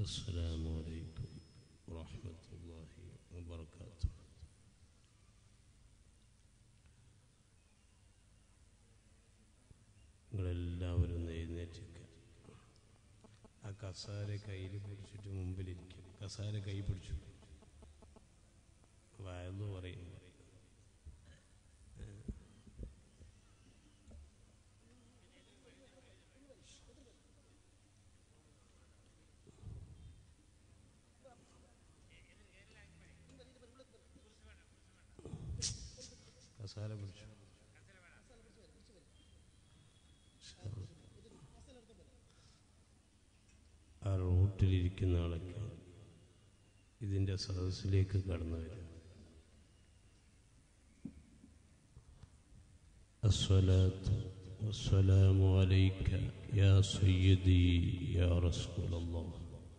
السلام عليكم ورحمة الله وبركاته നിങ്ങളെല്ലാവരും ഒന്ന് എഴുന്നേറ്റിരിക്കുക ആ കസാര കയ്യിൽ പിടിച്ചിട്ട് മുമ്പിലിരിക്കും കസാര കൈ പിടിച്ചു വയന്ന് പറയും കസാര പിടിച്ചു ആ റൂട്ടിലിരിക്കുന്ന ആളൊക്കെ ഇതിൻ്റെ സദസ്സിലേക്ക് കടന്നു വരും الصلاة والسلام عليك يا سيدي يا رسول الله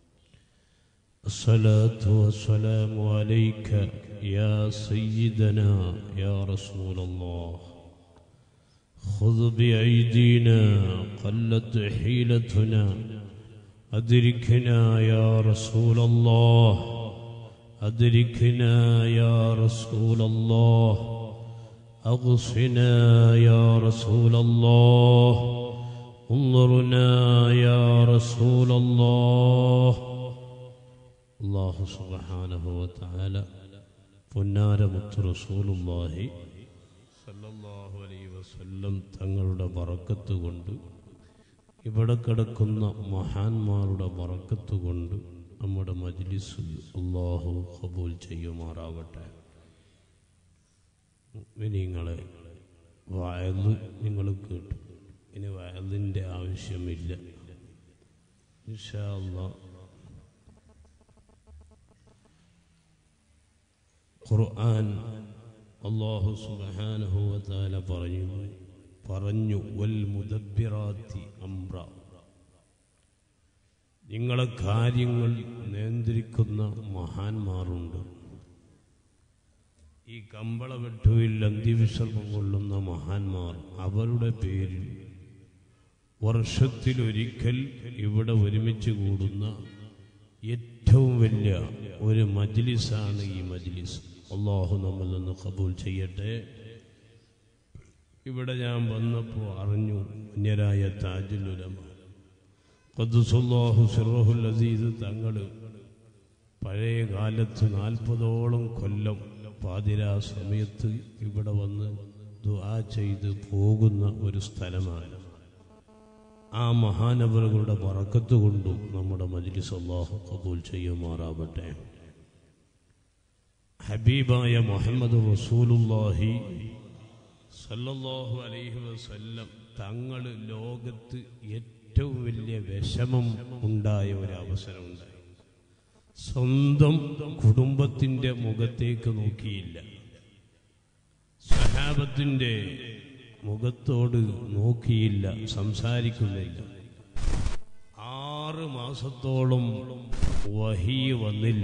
الصلاة والسلام عليك يا سيدنا يا رسول الله خذ بأيدينا قلت حيلتنا أدركنا يا رسول الله أدركنا يا رسول الله أغصنا يا رسول الله انظرنا يا رسول الله الله سبحانه وتعالى പൊന്നാര മുത്ത് റസൂലുള്ളാഹി സല്ലല്ലാഹു അലൈഹി വസല്ലം തങ്ങളുടെ ബറക്കത്ത് കൊണ്ട് ഇവിടെ കിടക്കുന്ന മഹാന്മാരുടെ ബറക്കത്ത് കൊണ്ട് നമ്മുടെ മജ്ലിസ് അള്ളാഹു കബൂൽ ചെയ്യുമാറാവട്ടെ നിങ്ങളെ വയല് നിങ്ങൾ കേട്ടു ഇനി വയലിൻ്റെ ആവശ്യമില്ല ഇൻഷാ അല്ലാഹ് ഖുർആൻ അള്ളാഹു സുബ്ഹാനഹു വതആല പറഞ്ഞു പറഞ്ഞു വൽ മുദബ്ബിറാത്തി അംറ നിങ്ങളെ കാര്യങ്ങൾ നിയന്ത്രിക്കുന്ന മഹാന്മാരുണ്ട് ഈ കമ്പള വെട്ടുവിൽ അന്ത്യവിശ്രമം കൊള്ളുന്ന മഹാന്മാർ അവരുടെ പേരിൽ വർഷത്തിലൊരിക്കൽ ഇവിടെ ഒരുമിച്ച് കൂടുന്ന ഏറ്റവും വലിയ ഒരു മജ്ലിസാണ് ഈ മജ്ലിസ് അള്ളാഹു നമ്മിൽ നിന്ന് കബൂൽ ചെയ്യട്ടെ ഇവിടെ ഞാൻ വന്നപ്പോൾ അറിഞ്ഞു അന്യരായ താജുലുലമ ഖദ്സുല്ലാഹു സിറഹുൽ അസീസ് തങ്ങൾ പഴയ കാലത്ത് നാൽപ്പതോളം കൊല്ലം പാതിരാ സമയത്ത് ഇവിടെ വന്ന് ദുആ ചെയ്ത് പോകുന്ന ഒരു സ്ഥലമാണ് ആ മഹാനവറുകളുടെ വറക്കത്ത് കൊണ്ടും നമ്മുടെ മജ്ലിസ് അള്ളാഹു കബൂൽ ചെയ്യുമാറാവട്ടെ ഹബീബായ മുഹമ്മദ് റസൂലുല്ലാഹി സല്ലല്ലാഹു അലൈഹി വസല്ലം തങ്ങൾ ലോകത്ത് ഏറ്റവും വലിയ വിഷമം ഉണ്ടായ ഒരു അവസരമുണ്ടായി സ്വന്തം കുടുംബത്തിന്റെ മുഖത്തേക്ക് നോക്കിയില്ല സഹാബത്തിന്റെ മുഖത്തോട് നോക്കിയില്ല സംസാരിക്കുന്നില്ല ആറ് മാസത്തോളം വഹി വന്നില്ല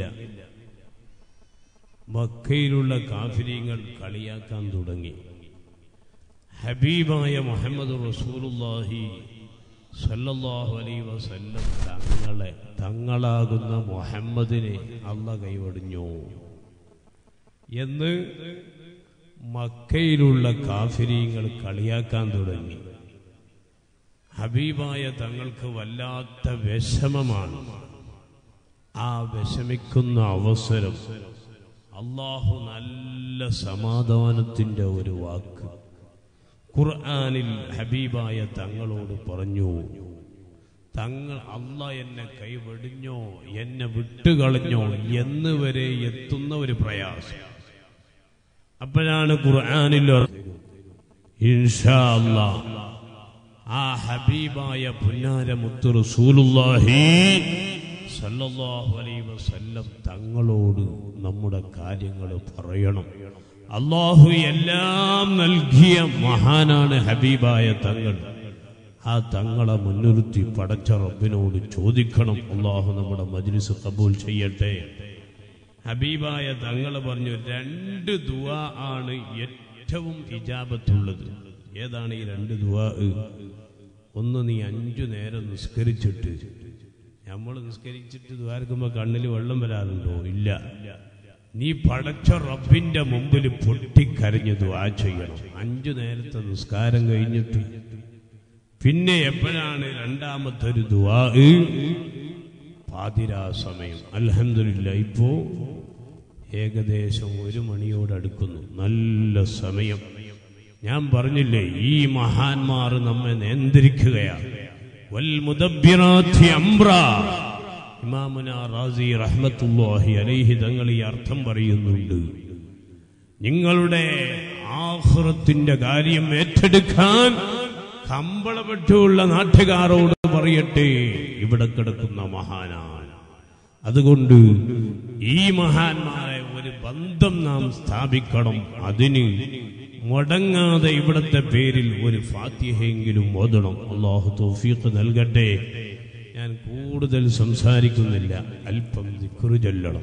മക്കയിലുള്ള കാഫിര്യങ്ങൾ കളിയാക്കാൻ തുടങ്ങി ഹബീബായ മുഹമ്മദ് റസൂലുല്ലാഹി സല്ലല്ലാഹു അലൈഹി വസല്ലം തങ്ങളെ തങ്ങളാകുന്ന മുഹമ്മദിനെ അള്ള കൈവടിഞ്ഞു എന്ന് മക്കയിലുള്ള കാഫിര്യങ്ങൾ കളിയാക്കാൻ തുടങ്ങി ഹബീബായ തങ്ങൾക്ക് വല്ലാത്ത വിഷമമാണ് ആ വിഷമിക്കുന്ന അവസരം അള്ളാഹു നല്ല സമാധാനത്തിന്റെ ഒരു വാക്ക് ഖുർആനിൽ ഹബീബായ തങ്ങളോട് പറഞ്ഞു തങ്ങൾ അല്ല എന്നെ കൈവെടിഞ്ഞോ എന്നെ വിട്ടുകളഞ്ഞോ എന്ന് വരെ എത്തുന്ന ഒരു പ്രയാസം അപ്പോഴാണ് ഖുർആനിൽ ഇൻഷാ അല്ലാ ആ ഹബീബായ പുന്നാര മുത്തു റസൂലുള്ളാഹി സല്ലല്ലാഹു അലൈഹി വസല്ലം തങ്ങളോട് നമ്മുടെ കാര്യങ്ങൾ പറയണം അള്ളാഹു എല്ലാം നൽകിയ മഹാനാണ് ഹബീബായ തങ്ങൾ ആ തങ്ങളെ മുൻനിർത്തി പടച്ച റബ്ബിനോട് ചോദിക്കണം അള്ളാഹു നമ്മുടെ മജ്ലിസ് കബൂൽ ചെയ്യട്ടെ ഹബീബായ തങ്ങൾ പറഞ്ഞു രണ്ട് ദുആ ആണ് ഏറ്റവും ഇജാബത്തുള്ളത് ഏതാണ് ഈ രണ്ട് ദുആ ഒന്ന് നീ അഞ്ചു നേരം നിസ്കരിച്ചിട്ട് നമ്മൾ നിസ്കരിച്ചിട്ട് ദ്വാരക്കുമ്പോ കണ്ണിൽ വെള്ളം വരാറുണ്ടോ ഇല്ല നീ പടച്ച റബ്ബിന്റെ മുമ്പിൽ പൊട്ടിക്കരഞ്ഞ് ദ്വാ ചെയ്യണം അഞ്ചു നേരത്തെ നിസ്കാരം കഴിഞ്ഞിട്ട് പിന്നെ എപ്പോഴാണ് രണ്ടാമത്തെ ഒരു ദ്വാ പാതിരാ സമയം അൽഹംദുലില്ല ഇപ്പോ ഏകദേശം ഒരു മണിയോടടുക്കുന്നു നല്ല സമയം ഞാൻ പറഞ്ഞില്ലേ ഈ മഹാന്മാർ നമ്മെ നിയന്ത്രിക്കുകയാണ് വൽ മുദബ്ബിറാത്തി അംറ ഇമാമുന റാസി റഹ്മത്തുല്ലാഹി അലൈഹി തങ്ങൾ ഈ അർത്ഥം പറയുന്നുണ്ട് നിങ്ങളുടെ ആഹ്റത്തിന്റെ കാര്യം ഏറ്റെടുക്കാൻ കമ്പളപ്പെട്ടുള്ള നാട്ടുകാരോട് പറയട്ടെ ഇവിടെ കിടക്കുന്ന മഹാനാണ് അതുകൊണ്ട് ഈ മഹാന്മാരെ ഒരു ബന്ധം നാം സ്ഥാപിക്കണം അതിന് മുടങ്ങാതെ ഇവിടത്തെ പേരിൽ ഒരു ഫാത്തിഹയെങ്കിലും ഓതണം അള്ളാഹു തൗഫീഖ് നൽകട്ടെ ഞാൻ കൂടുതൽ സംസാരിക്കുന്നില്ല അല്പം ദിക്റ് ചൊല്ലണം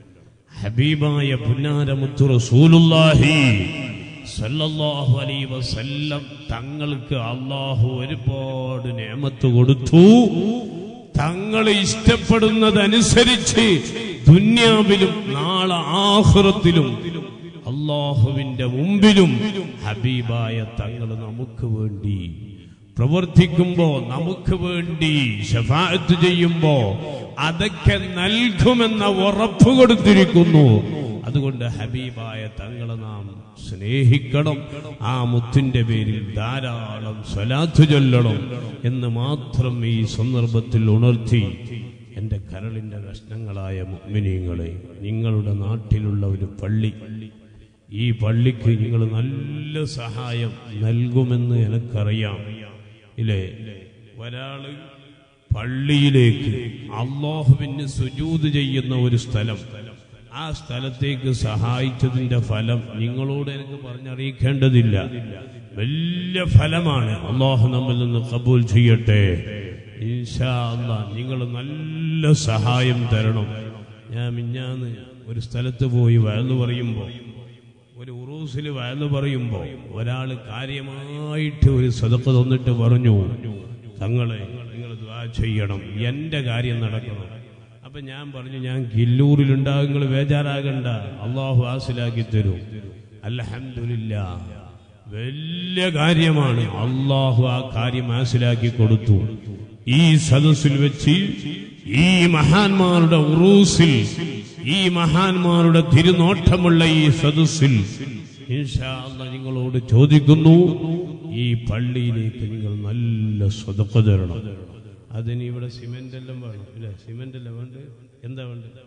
ഹബീബായ പുന്നാരമുത്തു റസൂലുള്ളാഹി സല്ലല്ലാഹു അലൈഹി വസല്ലം തങ്ങൾക്ക് അള്ളാഹു ഒരുപാട് നേമത്ത് കൊടുത്തു തങ്ങൾ ഇഷ്ടപ്പെടുന്നതനുസരിച്ച് ദുന്യാവിലും നാളെ ആഹ്റത്തിലും അള്ളാഹുവിന്റെ മുമ്പിലും ഹബീബായ തങ്ങൾ നമുക്ക് വേണ്ടി പ്രവർത്തിക്കുമ്പോ നമുക്ക് വേണ്ടി ഷഫാഅത്ത് ചെയ്യുമ്പോ അതൊക്കെ നൽകുമെന്ന ഉറപ്പ് കൊടുത്തിരിക്കുന്നു അതുകൊണ്ട് ഹബീബായ തങ്ങളെ നാം സ്നേഹിക്കണം ആ മുത്തിന്റെ പേരിൽ ധാരാളം സ്വലാത്ത് ചൊല്ലണം എന്ന് മാത്രം ഈ സന്ദർഭത്തിൽ ഉണർത്തി എന്റെ കരളിന്റെ കഷ്ണങ്ങളായ മുഗ്മിനീങ്ങളെ നിങ്ങളുടെ നാട്ടിലുള്ള ഒരു പള്ളി ഈ പള്ളിക്ക് നിങ്ങൾ നല്ല സഹായം നൽകുമെന്ന് എനിക്കറിയാം ഇല്ലേ ഒരാള് പള്ളിയിലേക്ക് അള്ളാഹുവിന് സുജൂത് ചെയ്യുന്ന ഒരു സ്ഥലം ആ സ്ഥലത്തേക്ക് സഹായിച്ചതിന്റെ ഫലം നിങ്ങളോട് എനിക്ക് പറഞ്ഞറിയിക്കേണ്ടതില്ല വലിയ ഫലമാണ് അള്ളാഹു നമ്മിൽ നിന്ന് കബൂൽ ചെയ്യട്ടെ ഇൻഷാ അല്ലാ നിങ്ങൾ നല്ല സഹായം തരണം ഞാൻ മിഞ്ഞാന്ന് ഒരു സ്ഥലത്ത് പോയി വയന്ന് പറയുമ്പോൾ ഒരു ഉറൂസിൽ വയന്ന് പറയുമ്പോൾ ഒരാൾ കാര്യമായിട്ട് ഒരു സതക്ക് തന്നിട്ട് പറഞ്ഞു തങ്ങളെ നിങ്ങൾ ദ്വാ ചെയ്യണം എന്റെ കാര്യം നടക്കണം അപ്പൊ ഞാൻ പറഞ്ഞു ഞാൻ കില്ലൂരിലുണ്ടാകും നിങ്ങൾ ബേജാറാകണ്ട അള്ളാഹു ആസിലാക്കി തരും അൽഹംദുലില്ല വലിയ കാര്യമാണ് അള്ളാഹു ആ കാര്യം ആസിലാക്കി കൊടുത്തു ഈ സദസ്സിൽ വെച്ച് ഈ മഹാന്മാരുടെ ഉറൂസിൽ ഈ മഹാന്മാരുടെ തിരുനോട്ടമുള്ള ഈ സദസ്സിൽ ഇൻഷാ അല്ലാ നിങ്ങളോട് ചോദിക്കുന്നു ഈ പള്ളിയിലേക്ക് നിങ്ങൾ നല്ല സ്വതക്ക തരണം അതിന് ഇവിടെ സിമെന്റ് എല്ലാം വേണം ഇല്ലേ സിമെന്റ് എല്ലാം വേണ്ട എന്താ വേണ്ടത്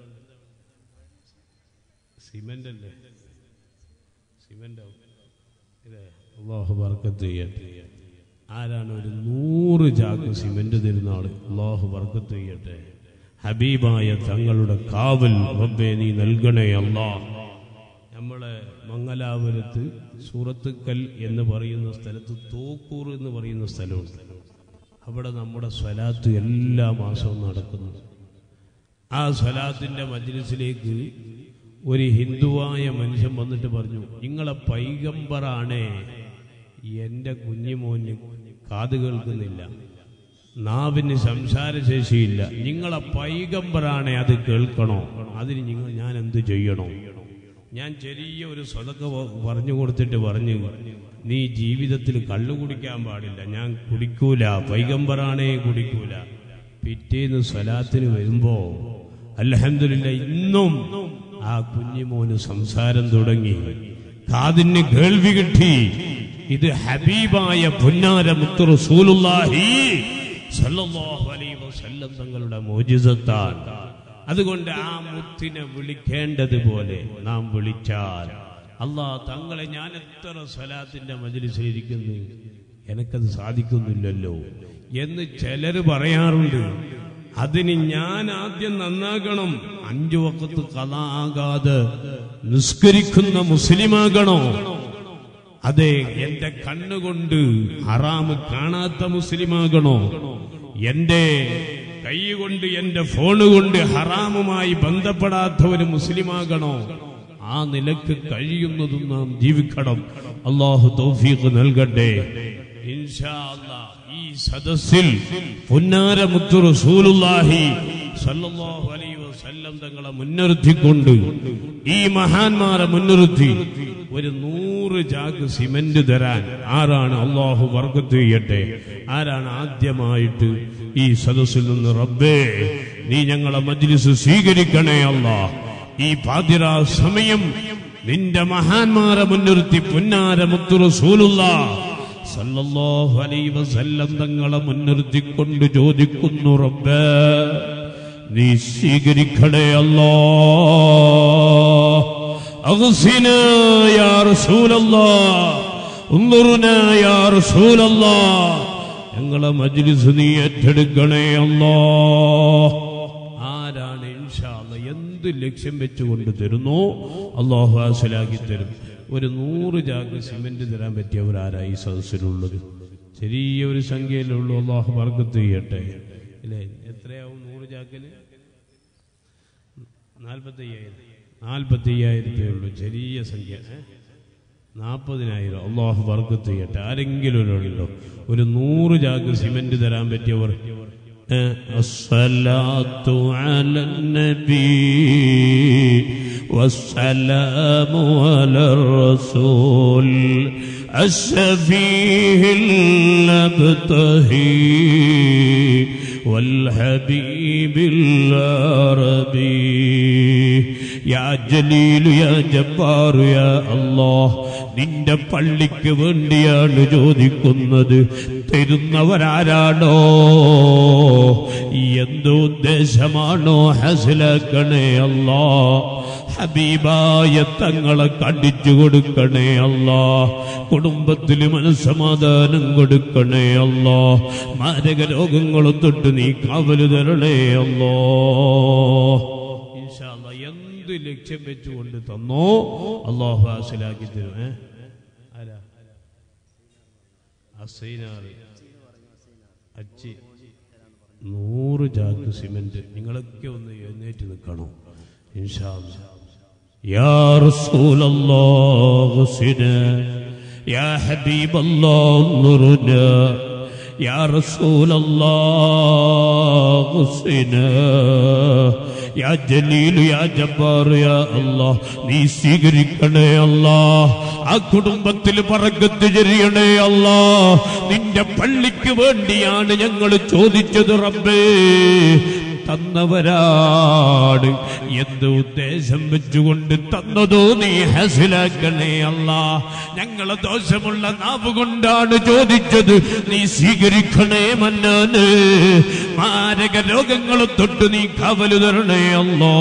സിമെന്റ് അല്ലേ സിമെന്റ് ആവും ഇല്ലേ അള്ളാഹു ബർക്കത്ത് ചെയ്യട്ടെ ആരാണ് ഒരു നൂറ് ചാക്ക് സിമെന്റ് തരുന്ന ആള് അള്ളാഹു ബർക്കത്ത് ചെയ്യട്ടെ ഹബീബായ തങ്ങളുടെ കാവൽ റബ്ബെ നീ നൽകണേ അല്ലാ നമ്മളെ മംഗലാപുരത്ത് സൂറത്തുക്കൽ എന്ന് പറയുന്ന സ്ഥലത്ത് തോക്കൂർ എന്ന് പറയുന്ന സ്ഥലമുണ്ട് അവിടെ നമ്മുടെ സ്വലാത്ത് എല്ലാ മാസവും നടക്കുന്നു ആ സ്വലാത്തിന്റെ മജ്ലിസിലേക്ക് ഒരു ഹിന്ദുവായ മനുഷ്യൻ വന്നിട്ട് പറഞ്ഞു നിങ്ങളെ പൈഗംബറാണേ എന്റെ കുഞ്ഞുമോന് കാത് കേൾക്കുന്നില്ല നാവിന് സംസാരശേഷിയില്ല നിങ്ങളെ പൈഗംബറാണേ അത് കേൾക്കണോ അതിന് നിങ്ങൾ ഞാൻ എന്ത് ചെയ്യണോ ഞാൻ ചെറിയ ഒരു സ്വതക്ക പറഞ്ഞു കൊടുത്തിട്ട് പറഞ്ഞു നീ ജീവിതത്തിൽ കള്ളു കുടിക്കാൻ പാടില്ല ഞാൻ കുടിക്കൂല പൈഗംബറാണേ കുടിക്കൂല പിറ്റേന്ന് സ്വലാത്തിന് വരുമ്പോ അൽഹംദുലില്ല ഇന്നും ആ കുഞ്ഞിമോന് സംസാരം തുടങ്ങി കാതിന് കേൾവി കിട്ടി ഇത് ഹബീബായ പുന്നാര മുത്തു റസൂലുള്ളാഹി സല്ലല്ലാഹു അലൈഹി വസല്ലം തങ്ങളുടെ മോജിസത്താൻ അതുകൊണ്ട് ആ മുത്തിനെ വിളിക്കേണ്ടതുപോലെ നാം വിളിച്ചാൽ അല്ലാ തങ്ങളെ ഞാൻ എത്ര സ്വലാത്തിന്റെ മജിലിസിലിരിക്കുന്നു എനിക്കത് സാധിക്കുന്നില്ലല്ലോ എന്ന് ചിലര് പറയാറുണ്ട് അതിന് ഞാൻ ആദ്യം നന്നാകണം അഞ്ചു വക്കത്ത് കഥ ആകാതെ നിസ്കരിക്കുന്ന മുസ്ലിമാകണോ അതെ എന്റെ കണ്ണുകൊണ്ട് ഹറാമ് കാണാത്ത മുസ്ലിമാകണോ എന്റെ കൈ കൊണ്ട് എന്റെ ഫോണ് കൊണ്ട് ഹറാമുമായി ബന്ധപ്പെടാത്ത ഒരു മുസ്ലിമാകണോ ആ നിലക്ക് കഴിയുന്നതും നാം ജീവിക്കണം അള്ളാഹു തൗഫീഖ് നൽകട്ടെ ഇൻഷാ അല്ലാ ഈ സദസ്സിൽ പുന്നാരമുത്തു റസൂലുള്ളാഹി സല്ലല്ലാഹു അലൈഹി വസല്ലം തങ്ങളെ മുൻനിർത്തിക്കൊണ്ട് ഈ മഹാന്മാരെ മുൻനിർത്തി ഒരു നൂറ് ചാക്ക് സിമന്റ് തരാൻ ആരാണ് അള്ളാഹു വർഗത്ത് ചെയ്യട്ടെ ആരാണ് ആദ്യമായിട്ട് ഈ സദസ്സിൽ നിന്ന് റബ്ബേ നീ ഞങ്ങളെ മജ്ലിസ് സ്വീകരിക്കണേ അല്ലാ ഈ പാതിരാ സമയം നിന്റെ മഹാന്മാരെ മുൻനിർത്തി പുന്നാര മുത്തു റസൂലുള്ള സല്ലല്ലാഹു അലൈഹി വസല്ലം തങ്ങളെ മുൻനിർത്തിക്കൊണ്ട് ചോദിക്കുന്നു റബ്ബേ നീ സ്വീകരിക്കണേ അല്ലാ അഗ്സിനാ യാ റസൂലല്ലാ ഉൻദുർനാ യാ റസൂലല്ലാ ഞങ്ങളെ മജ്ലിസ് നീ ഏറ്റെടുക്കണേ അല്ലാ ആരാണ് ഇൻഷാ അല്ലാ എന്ത് ലക്ഷ്യം വെച്ചുകൊണ്ട് തരുന്നോ അള്ളാഹു ഹാസിലാക്കി തരും ഒരു നൂറ് ചാക്ക് സിമെന്റ് തരാൻ പറ്റിയവരാരാ ഈ സദസ്സിലുള്ളത് ചെറിയ ഒരു സംഖ്യയിലുള്ളൂ അള്ളാഹു വർഗത്ത് ചെയ്യട്ടെ അല്ലേ എത്രയാവും നൂറ് ചാക്കിന് നാൽപ്പത്തി അയ്യായിരം നാൽപ്പത്തി അയ്യായിരത്തേ ഉള്ളൂ ചെറിയ സംഖ്യ ഏ? നാൽപ്പതിനായിരം അള്ളാഹു വർഗത്ത് ചെയ്യട്ടെ ആരെങ്കിലും ഒരാളുണ്ടോ ഒരു നൂറ് ചാക്ക് സിമെന്റ് തരാൻ പറ്റിയവർ ഏ? അസ്സലാത്തു അലന്നബി والسلام على الرسول الشفيه المبتهي والحبيب العربي يا جليل يا جبار يا الله നിന്റെ പള്ളിക്ക് വേണ്ടിയാണ് ചോദിക്കുന്നത് തരുന്നവരാരാണോ എന്തുദ്ദേശമാണോ ഹസിലാക്കണേ അല്ലാ ഹബീബായ തങ്ങളെ കണ്ടിച്ചു കൊടുക്കണേ അല്ലാ കുടുംബത്തിൽ മനസ്സമാധാനം കൊടുക്കണേ അല്ലാ മാരക രോഗങ്ങളും തൊട്ട് നീ കാവല് തരണേ അല്ലോ ഇൻഷാ അല്ലാ, എന്ത് ലക്ഷ്യം വെച്ചുകൊണ്ട് തന്നോ അള്ളാഹു ഹാസിലാക്കി തരും ഏ? ആരാ അസൈനാറ് അച്ചി നൂറ് ചാക്ക് സിമന്റ് നിങ്ങളൊക്കെ ഒന്ന് എഴുന്നേറ്റ് നിൽക്കണം ഇൻഷാ അല്ലാ. യാ റസൂലല്ലാഹ് ഹുസ്ന യാ ഹബീബല്ലാഹ് നൂറുന യാ റസൂലല്ലാഹ് ഹുസ്ന യാ ജലീലു യാ ജബ്ബാർ യാ അല്ലാഹ് നീ സ്വീകരിക്കണേ അല്ലാഹ് ആ കുടുംബത്തിൽ പറക്കത്ത് ചെറിയണേ അല്ലാ നിന്റെ പള്ളിക്ക് വേണ്ടിയാണ് ഞങ്ങൾ ചോദിച്ചത് റബ്ബേ തന്നവരാണ് എന്ത് ഉദ്ദേശം വെച്ചുകൊണ്ട് തന്നതോ നീ ഹസിലാക്കണേ അല്ല ഞങ്ങളെ ദോഷമുള്ള നാവ് കൊണ്ടാണ് ചോദിച്ചത് നീ സ്വീകരിക്കണേ മന്നാന് മാരക രോഗങ്ങളെ തൊട്ട് നീ കവലു തരണേ അല്ലോ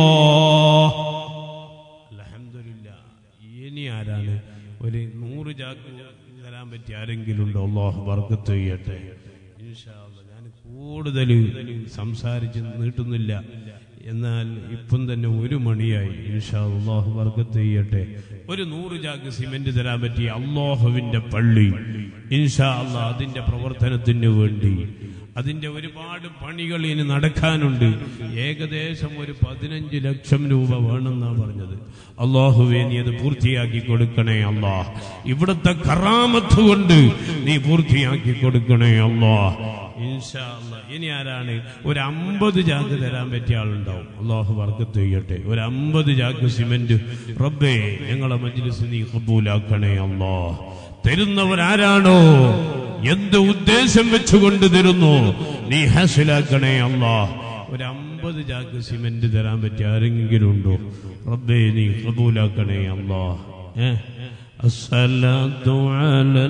അൽഹംദുലില്ലാ. ഇനി ആരാണ് ഒരു നൂറ് ചാക്ക് തരാൻ പറ്റിയ ആരെങ്കിലും ഉണ്ടോ അള്ളാഹു വർക്കത്ത് ചെയ്യട്ടെ ഇൻഷാ അല്ലാ. ഞാൻ കൂടുതൽ സംസാരിച്ച് നീട്ടുന്നില്ല എന്നാൽ ഇപ്പം തന്നെ ഒരു മണിയായി ഇൻഷാ അള്ളാഹു വർക്കത്ത് ചെയ്യട്ടെ ഒരു നൂറ് ചാക്ക് സിമെന്റ് തരാൻ പറ്റിയ അള്ളാഹുവിന്റെ പള്ളി ഇൻഷാ അള്ളാഹ് അതിന്റെ പ്രവർത്തനത്തിന് വേണ്ടി അതിന്റെ ഒരുപാട് പണികൾ ഇനി നടക്കാനുണ്ട് ഏകദേശം ഒരു പതിനഞ്ച് ലക്ഷം രൂപ വേണമെന്നാ പറഞ്ഞത് അള്ളാഹുവേ നീ അത് പൂർത്തിയാക്കി കൊടുക്കണേ അല്ലാ ഇവിടുത്തെ കറാമത്ത് കൊണ്ട് നീ പൂർത്തിയാക്കി കൊടുക്കണേ അല്ലാ ഇൻഷാ അല്ലാ. ഇനി ആരാണ് ഒരു അമ്പത് ചാക്ക് തരാൻ പറ്റിയ ആളുണ്ടാവും അള്ളാഹു വർക്കത്ത് ചെയ്യട്ടെ ഒരു അമ്പത് ചാക്ക് സിമെന്റ് റബ്ബേ ഞങ്ങളെ മജ്ലിസ് നീ കബൂലാക്കണേ അല്ലാ തരുന്നവരാരാണോ എന്ത് ഉദ്ദേശം വെച്ചുകൊണ്ട് തരുന്നു നീ ഹാസിലാക്കണേ അല്ലാ ഒരു അമ്പത് ചാക്ക് സിമെന്റ് തരാൻ പറ്റിയ ആരെങ്കിലും ഉണ്ടോ റബ്ബേ നീ കബൂലാക്കണേ അല്ലാ ഏ الصلاة على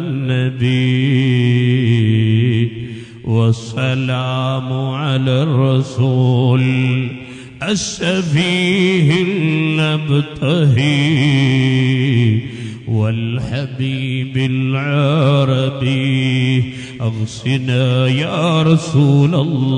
النبي والسلام على الرسول الشفيه المبتهي والحبيب العربي أغسنا يا رسول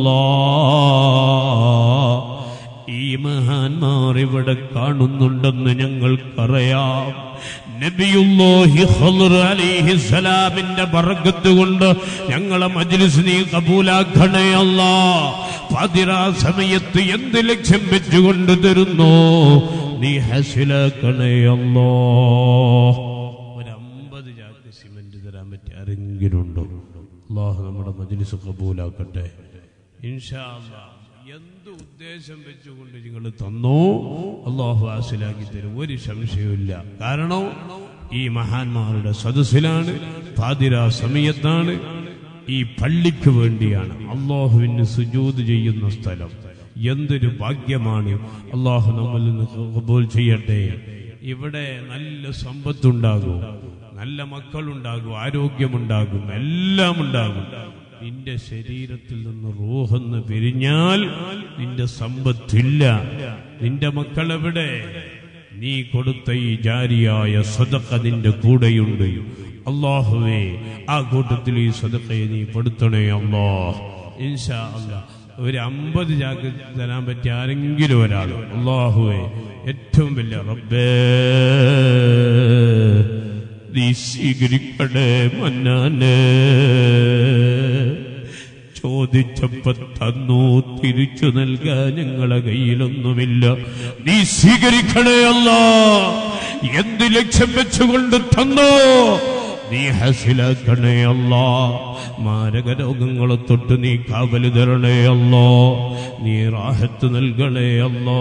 الله ഈ മഹാന്മാർ ഇവിടെ കാണുന്നുണ്ടെന്ന് ഞങ്ങൾക്കറിയാം നബിയുല്ലാഹി ഖളർ അലൈഹിസ്സലാമിന്റെ ബർക്കത്ത് കൊണ്ട് ഞങ്ങളെ മജ്ലിസ് നീ കബൂലാക്കണേ അല്ലാ പതിരാ സമയത്ത് എന്ത് ലക്ഷ്യം വെച്ചുകൊണ്ട് തരുന്നു നീ ഹസിലാക്കണേ അല്ലോ ഒരു അമ്പത് ചാക്ക് സിമന്റ് തരാൻ പറ്റിയ ആരെങ്കിലും ഉണ്ടോ അള്ളാഹു നമ്മുടെ മജ്ലിസ് കബൂലാക്കട്ടെ ഇൻഷാ അല്ലാ എന്ത് ഉദ്ദേശം വെച്ചുകൊണ്ട് നിങ്ങൾ തന്നോ അള്ളാഹു ആസിലാക്കി തരും ഒരു സംശയവുമില്ല കാരണം ഈ മഹാന്മാരുടെ സദസ്സിലാണ് പാതിര സമയത്താണ് ഈ പള്ളിക്ക് വേണ്ടിയാണ് അള്ളാഹുവിന് സുജൂത് ചെയ്യുന്ന സ്ഥലം എന്തൊരു ഭാഗ്യമാണ് അള്ളാഹു നമ്മിൽ നിന്ന് കബൂൽ ചെയ്യട്ടെ ഇവിടെ നല്ല സമ്പത്തുണ്ടാകും നല്ല മക്കളുണ്ടാകും ആരോഗ്യമുണ്ടാകും എല്ലാം ഉണ്ടാകും നിന്റെ ശരീരത്തിൽ നിന്ന് റൂഹെന്ന് പിരിഞ്ഞാൽ നിന്റെ സമ്പത്തില്ല നിന്റെ മക്കൾ എവിടെ നീ കൊടുത്ത ഈ ജാരിയായ സദക്ക നിന്റെ കൂടെയുണ്ട് അള്ളാഹുവേ ആ കൂട്ടത്തിൽ ഈ സദക്കയെ നീ പെടുത്തണേ അള്ളാ ഇൻഷാ അല്ലാ ഒരു അമ്പത് ചാക്ക് തരാൻ പറ്റിയ ആരെങ്കിലും ഒരാൾ അള്ളാഹുവേ ഏറ്റവും വലിയ റബ്ബേ നീ സ്വീകരിക്കണേ മന്നാനേ ചോദിച്ചപ്പോ തന്നു തിരിച്ചു നൽകാൻ ഞങ്ങളെ കയ്യിലൊന്നുമില്ല നീ സ്വീകരിക്കണേ അല്ല എന്ത് ലക്ഷ്യം വെച്ചുകൊണ്ട് തന്നോ നീ ഹസിലാക്കണേ അല്ല മാരക രോഗങ്ങളെ തൊട്ട് നീ കാവല് തരണേ അല്ലോ നീ റാഹത്ത് നൽകണേ അല്ലോ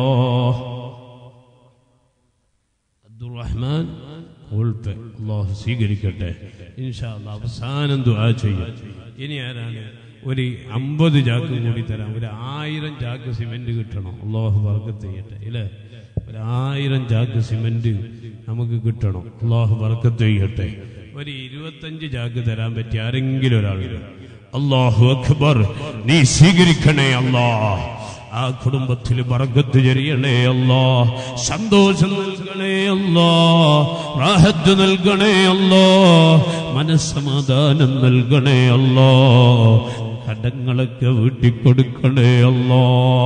അബ്ദുറഹ്മാൻ ഉൾപ്പെ അള്ളാഹു സ്വീകരിക്കട്ടെ ഇൻഷാ അല്ലാ അവസാനം ദുആ ചെയ്യും ഇനി ആരാണ് ഒരു അമ്പത് ചാക്ക് കൂടി തരാം ഒരു ആയിരം ചാക്ക് സിമെന്റ് കിട്ടണം അള്ളാഹു ബർക്കത്ത് ചെയ്യട്ടെ ഇല്ലേ ഒരു ആയിരം ചാക്ക് സിമെന്റ് നമുക്ക് കിട്ടണം അള്ളാഹു ബർക്കത്ത് ചെയ്യട്ടെ ഒരു ഇരുപത്തഞ്ച് ചാക്ക് തരാൻ പറ്റിയ ആരെങ്കിലും ഒരാളുണ്ട് അള്ളാഹു അക്ബർ നീ സ്വീകരിക്കണേ അള്ളാഹ് ആ കുടുംബത്തിൽ ബർക്കത്ത് ചെറിയണേ അല്ലാ സന്തോഷം നൽകണേ അല്ലാ റാഹത്ത് നൽകണേ അല്ലാ മനസ്സമാധാനം നൽകണേ അല്ലാ കടങ്ങളൊക്കെ വീട്ടിക്കൊടുക്കണേ അല്ലാ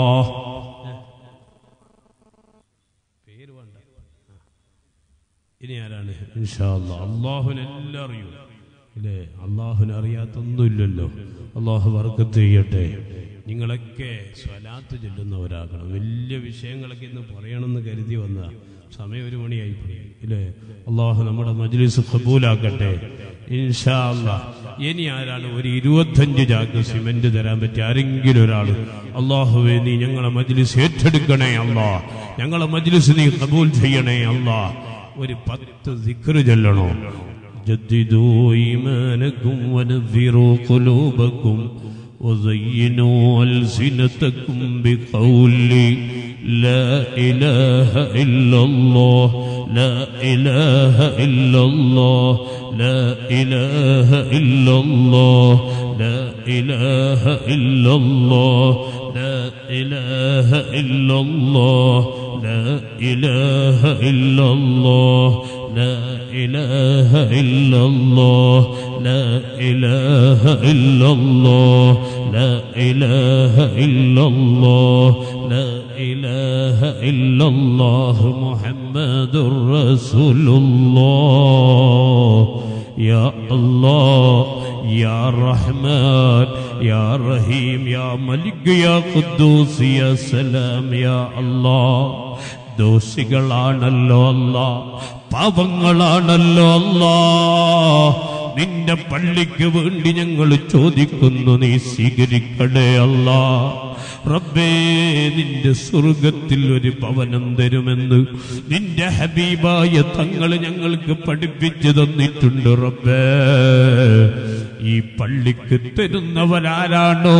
പേര് വേണ്ട ഇനി ആരാണ് ഇൻഷാ അല്ലാ അള്ളാഹുനെല്ലാം അറിയൂ ഇല്ലേ അള്ളാഹുനെ അറിയാത്തൊന്നുമില്ലല്ലോ അള്ളാഹു വർക്കത്ത് ചെയ്യട്ടെ നിങ്ങളൊക്കെ സ്വലാത്ത് ചൊല്ലുന്നവരാകണം വലിയ വിഷയങ്ങളൊക്കെ ഇന്ന് പറയണമെന്ന് കരുതി വന്ന സമയം ഒരു മണിയായിപ്പോയി ഇല്ലേ അള്ളാഹു നമ്മുടെ മജ്ലിസ് കബൂലാക്കട്ടെ ഇൻഷാ അല്ലാ ഇനി ആരാണ് ഒരു ഇരുപത്തഞ്ച് ചാക്ക് സിമെന്റ് തരാൻ പറ്റിയ ആരെങ്കിലും ഒരാൾ അള്ളാഹുവെ നീ ഞങ്ങളെ മജ്ലിസ് ഏറ്റെടുക്കണേ അല്ലാ ഞങ്ങളെ മജ്ലിസ് നീ കബൂൽ ചെയ്യണേ അല്ലാ ഒരു പത്ത് ദിക്റ് ചൊല്ലണോ جددوا إيمانكم ونذروا قلوبكم وزينوا ألسنتكم بقول لا إله إلا الله لا إله إلا الله لا إله إلا الله لا إله إلا الله لا إله إلا الله لا إله إلا الله لا إله إلا الله لا إله إلا الله لا إله إلا الله لا إله إلا الله محمد رسول الله يا الله يا رحمن يا رحيم يا ملك يا قدوس يا سلام يا الله ദോഷികളാണല്ലോ അല്ല പാപങ്ങളാണല്ലോ അല്ല നിന്റെ പള്ളിക്ക് വേണ്ടി ഞങ്ങൾ ചോദിക്കുന്നു നീ സ്വീകരിക്കണേ അല്ല റബ്ബേ നിന്റെ സ്വർഗത്തിൽ ഒരു ഭവനം തരുമെന്ന് നിന്റെ ഹബീബായ തങ്ങൾ ഞങ്ങൾക്ക് പഠിപ്പിച്ചു തന്നിട്ടുണ്ട് റബ്ബേ ഈ പള്ളിക്ക് തരുന്നവരാരാണോ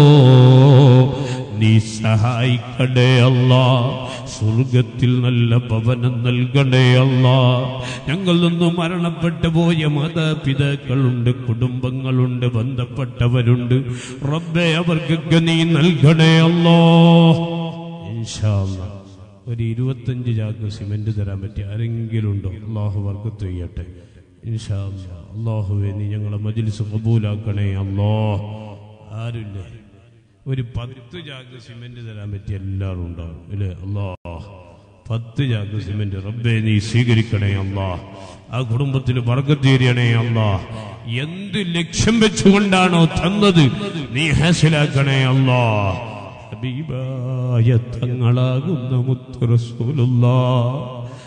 നീ സഹായിക്കണേ അല്ല സ്വർഗത്തിൽ നല്ല ഭവനം നൽകണേ അല്ല ഞങ്ങൾ നിന്ന് മരണപ്പെട്ടു പോയ മാതാപിതാക്കളുണ്ട് കുടുംബങ്ങളുണ്ട് ബന്ധപ്പെട്ടവരുണ്ട് റബ്ബെ അവർക്കൊക്കെ നീ നൽകണേ അല്ലോ ഇൻഷാ അല്ലാ. ഒരു ഇരുപത്തഞ്ച് ചാക്ക് സിമെന്റ് തരാൻ പറ്റി ആരെങ്കിലും ഉണ്ടോ അള്ളാഹു വർക്കത്ത് ചെയ്യട്ടെ ഇൻഷാ അല്ലാ. അള്ളാഹുവേ നീ ഞങ്ങളെ മജ്ലിസ് കബൂലാക്കണേ അല്ലോ ആരുമില്ലേ ഒരു പത്ത് ചാക്ക് സിമെന്റ് തരാൻ പറ്റിയ എല്ലാവരും ഉണ്ടാവും ഇല്ലേ അല്ലാ പത്ത് ചാക്ക് സിമെന്റ് റബ്ബെ നീ സ്വീകരിക്കണേ അല്ലാ ആ കുടുംബത്തിൽ വർഗത്തീരണേ അല്ലാ എന്ത് ലക്ഷ്യം വെച്ചുകൊണ്ടാണോ തന്നത് നീ ഹാസിലാക്കണേ അല്ലാ ഹബീബായ തങ്ങളാകുന്ന മുത്ത് റസൂലുള്ളാ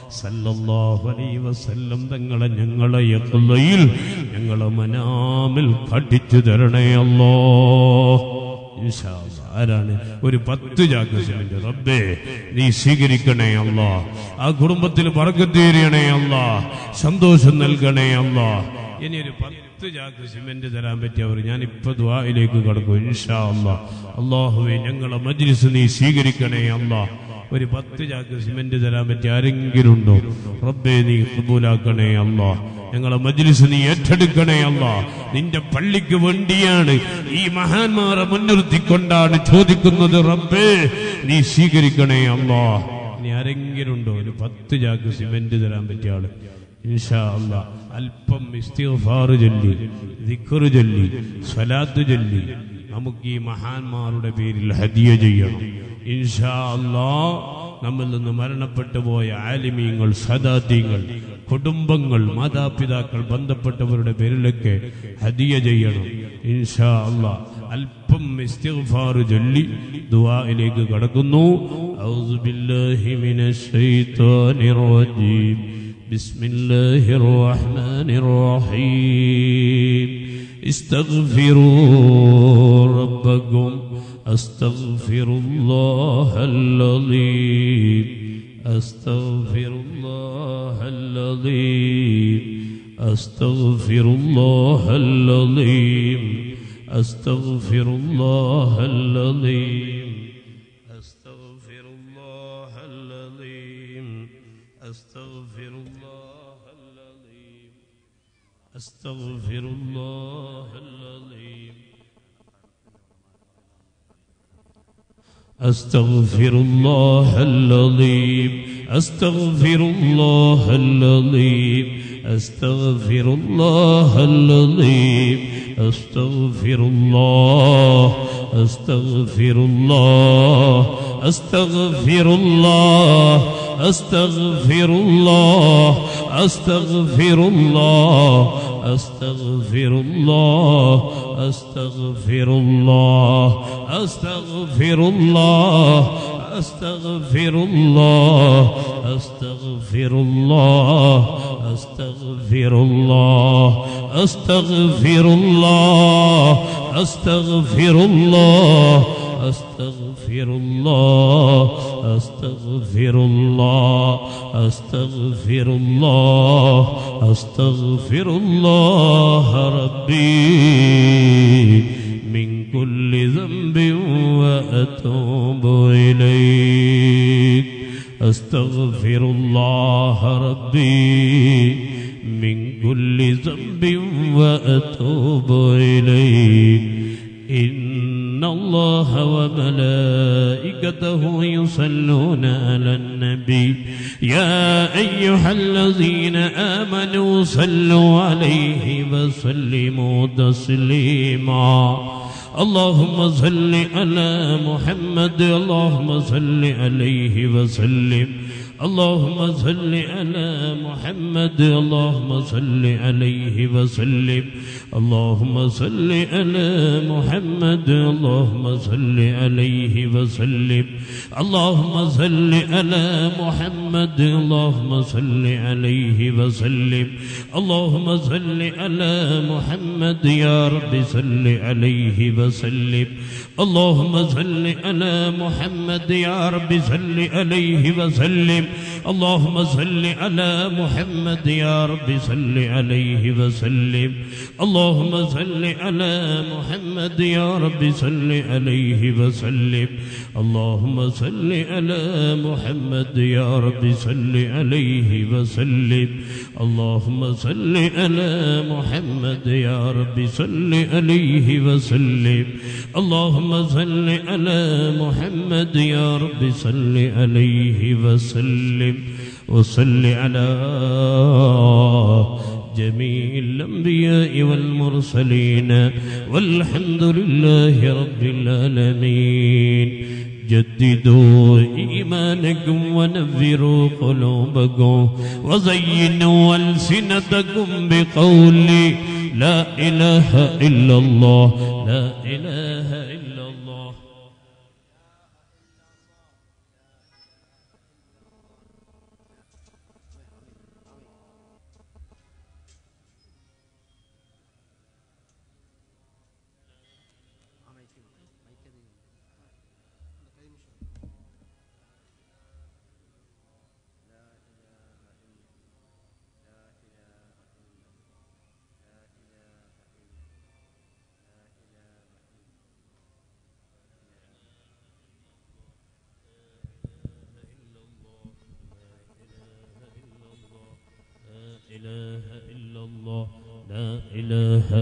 സല്ലല്ലാഹു അലൈഹി വസല്ലം തങ്ങളെ ഞങ്ങളെ യഖ്ലയിൽ ഞങ്ങളെ മനാമിൽ കടിച്ചു തരണേ അല്ലോ ഇൻഷാ അല്ലാ. ആരാണ് ഒരു പത്ത് ചാക്ക് സിമന്റ് റബ്ബേ നീ സ്വീകരിക്കണേ അല്ല ആ കുടുംബത്തിൽ പറക്കത്തീരണേ അല്ല സന്തോഷം നൽകണേ അല്ല ഇനി ഒരു പത്ത് ചാക്ക് സിമന്റ് തരാൻ പറ്റിയവർ ഞാൻ ഇപ്പൊ ദ്വായിലേക്ക് കടക്കും ഇൻഷാ അല്ല അള്ളാഹുവെ ഞങ്ങളെ മജ്ലിസ് നീ സ്വീകരിക്കണേ അല്ല ഒരു പത്ത് ചാക്ക് സിമന്റ് തരാൻ പറ്റിയ ആരെങ്കിലും ഉണ്ടോ റബ്ബേ നീ കബൂലാക്കണേ അല്ല ഞങ്ങളെ മജ്ലിസ് നീ ഏറ്റെടുക്കണേ അല്ല നിന്റെ പള്ളിക്ക് വേണ്ടിയാണ് ഈ മഹാന്മാരെ മുൻനിർത്തിക്കൊണ്ടാണ് ചോദിക്കുന്നത് റബ്ബേ നീ സ്വീകരിക്കണേ അല്ല ഇനി ആരെങ്കിലും ഉണ്ടോ ഒരു പത്ത് ചാക്ക് സിമന്റ് തരാൻ പറ്റിയ ആള് ഇൻഷാ അല്ല അല്പം ഇസ്തിഗ്ഫാർ ചൊല്ലി ദിക്റ് ചൊല്ലി സ്വലാത്ത് ചൊല്ലി നമുക്ക് ഈ മഹാന്മാരുടെ പേരിൽ ഹദിയ ചെയ്യണം ഇൻഷാ അല്ലാ നമ്മിൽ നിന്ന് മരണപ്പെട്ടു പോയ ആലിമീങ്ങൾ സദാത്യങ്ങൾ കുടുംബങ്ങൾ മാതാപിതാക്കൾ ബന്ധപ്പെട്ടവരുടെ പേരിലൊക്കെ ഹദിയ ചെയ്യണം ഇൻഷാ അല്ലാ അല്പം ഇസ്തിഗ്ഫാർ ചൊല്ലി ദുആയിലേക്ക് കടക്കുന്നു ഔസു ബില്ലാഹി മിനശ് ശൈത്വാനിർ റജീം بسم الله الرحمن الرحيم استغفروا ربكم استغفر الله العظيم استغفر الله العظيم استغفر الله العظيم استغفر الله العظيم استغفر الله العظيم استغفر الله العظيم استغفر الله العظيم أستغفر الله العظيم أستغفر الله العظيم أستغفر الله العظيم أستغفر الله أستغفر الله أستغفر الله أستغفر الله أستغفر الله أستغفر الله أستغفر الله أستغفر الله أستغفر الله أستغفر الله أستغفر الله أستغفر الله أستغفر الله أستغفر الله أستغفر الله أستغفر الله أستغفر الله ربي من كل ذنب وأتوب إليك أستغفر الله ربي من كل ذنب وأتوب إليك إن الله وملائكته يصلون على النبي يا أيها الذين آمنوا صلوا عليه وسلموا تسليما اللهم صل على محمد اللهم صل عليه وسلم اللهم صل على محمد اللهم صل عليه وسلم اللهم صل على محمد اللهم صل عليه وسلم اللهم صل على محمد اللهم صل عليه وسلم اللهم صل على محمد يا رب صل عليه وسلم اللهم صل على محمد يا رب صل عليه وسلم اللهم صل على محمد يا رب صل عليه وسلم اللهم صل على محمد يا رب صل عليه وسلم اللهم صل على محمد يا رب صل عليه وسلم اللهم صل على محمد يا رب صل عليه وسلم اللهم صل على محمد يا رب صل عليه وسلم وصل على جميع الأنبياء والمرسلين والحمد لله رب العالمين جددوا إيمانكم ونذروا قلوبكم وزينوا ألسنتكم بقول لا إله إلا الله لا إله إلا الله